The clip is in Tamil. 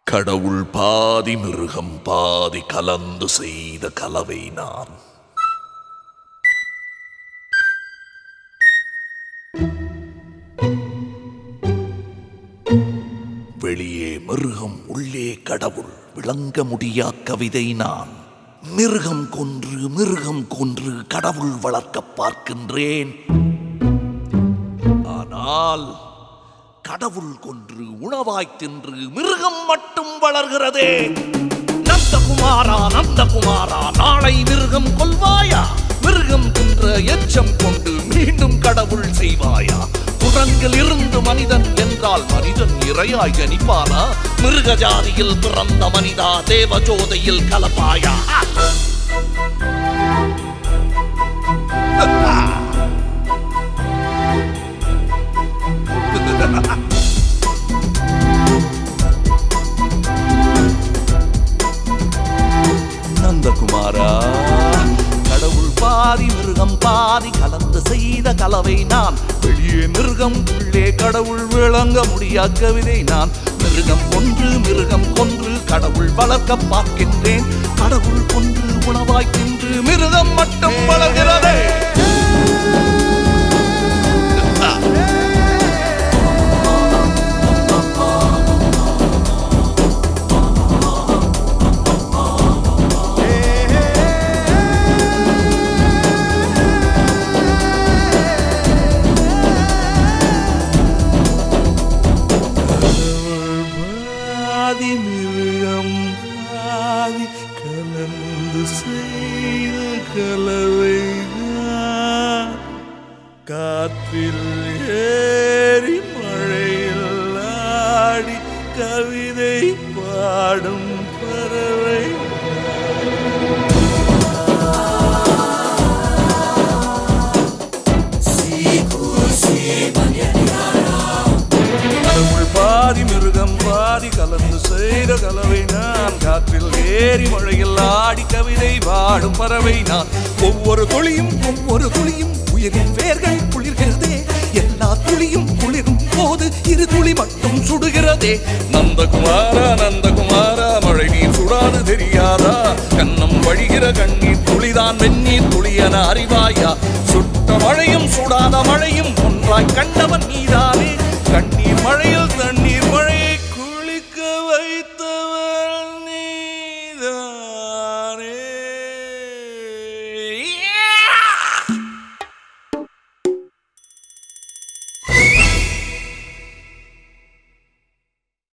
கடவுள் பாதி மிருகம் பாதி கலந்து செய்த கலவை நான் வெளியே மிருகம் உள்ளே கடவுள் விளங்க முடியா கவிதை நான் மிருகம் கொன்று மிருகம் கொன்று கடவுள் வளர்க்க பார்க்கின்றேன் ஆனால் கடவுள் கொன்று உணவாய் தின்று மிருகம் மட்டும் வளர்கிறதே நந்தகுமாரா நந்தகுமாரா நாளை மிருகம் கொல்வாயா மிருகம் தின்ற எச்சம் கொண்டு மீண்டும் கடவுள் செய்வாயா குரங்கில் இருந்து மனிதன் என்றால் மனிதன் இரையாய் கணிப்பானா மிருக ஜாதியில் பிறந்த மனிதா தேவஜோதையில் கலப்பாயா நந்தகுமாரா கடவுள் பாதி மிருகம் பாதி கலந்து செய்த கலவை நான் வெளியே மிருகம் உள்ளே கடவுள் விளங்க முடியா கவிதை நான் மிருகம் கொன்று மிருகம் கொன்று கடவுள் வளர்க்க பார்க்கின்றேன் கடவுள் கொன்று உணவாய் தின்று மிருகம் மட்டும் வளர்கிறதே பாதி மிருகம் பாதி கலந்து செய்த கலவை காற்றில் ஏறி மழையில் ஆடி கவிதை பாடும் பறவை கடவுள் பாதி மிருகம் பாதி கலந்து செய்த கலவை நான் காற்றில் ஏறி மழையில் ஆடி கவிதை பாடும் பறவை நான் ஒவ்வொரு துளியும் ஒவ்வொரு துளியும் உயிரின் வேர்கள் குளிர்கிறதே எல்லா துளியும் குளிரும் போது இரு துளி மட்டும் சுடுகிறதே நந்தகுமாரா நந்தகுமாரா மழை நீர் சுடாது தெரியாதா கண்ணம் வழிகிற கண்ணீர் துளிதான் வெந்நீர் துளியன அறிவாயா சுட்ட மழையும் சுடாத மழையும் ஒன்றாய் கண்டவன் நீதானே கண்ட